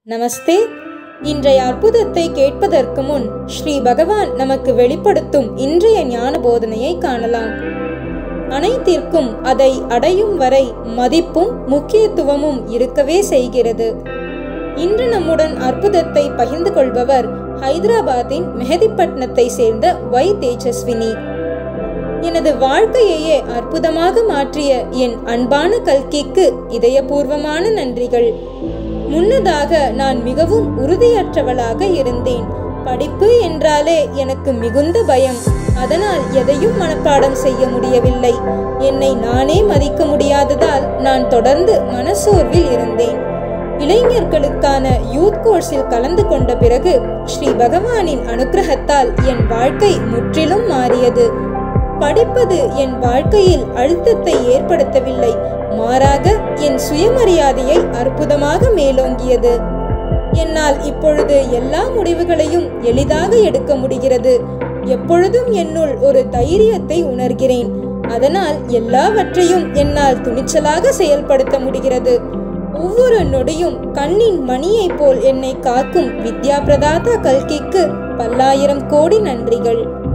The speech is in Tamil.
நமஸ்தே இன்றைய அற்புதத்தை கேட்பதற்கு முன் ஸ்ரீ பகவான் நமக்கு வெளிப்படுத்தும் இன்றைய ஞான போதனையை காணலாம் அனைத்திற்கும் அதை அடையும் வரை மதிப்பும் முக்கியத்துவமும் இருக்கவே செய்கிறது இன்று நம்முடன் அற்புதத்தை பகிர்ந்து கொள்பவர் ஹைதராபாத்தின் மெஹதிப்பட்டினத்தை சேர்ந்த வை தேஜஸ்வினி எனது வாழ்க்கையையே அற்புதமாக மாற்றிய என் அன்பான கல்கிக்கு இதயபூர்வமான நன்றிகள் முன்னதாக நான் மிகவும் உறுதியற்றவளாக இருந்தேன் படிப்பு என்றாலே எனக்கு மிகுந்த பயம் அதனால் எதையும் மனப்பாடம் செய்ய முடியவில்லை என்னை நானே மதிக்க முடியாததால் நான் தொடர்ந்து மனசோர்வில் இருந்தேன் இளைஞர்களுக்கான யூத் கோர்ஸில் கலந்து கொண்ட பிறகு ஸ்ரீ பகவானின் அனுக்கிரகத்தால் என் வாழ்க்கை முற்றிலும் மாறியது படிப்பது என் வாழ்க்கையில் அழுத்தத்தை ஏற்படுத்தவில்லை மாறாக என் சுயமரியாதையை அற்புதமாக மேலோங்கியது என்னால் இப்பொழுது எல்லா முடிவுகளையும் எளிதாக எடுக்க முடிகிறது எப்பொழுதும் என்னுள் ஒரு தைரியத்தை உணர்கிறேன் அதனால் எல்லாவற்றையும் என்னால் துணிச்சலாக செயல்படுத்த முடிகிறது ஒவ்வொரு நொடியும் கண்ணின் மணியைப் போல் என்னை காக்கும் வித்யா பிரதாதா கல்கிக்கு பல்லாயிரம் கோடி நன்றிகள்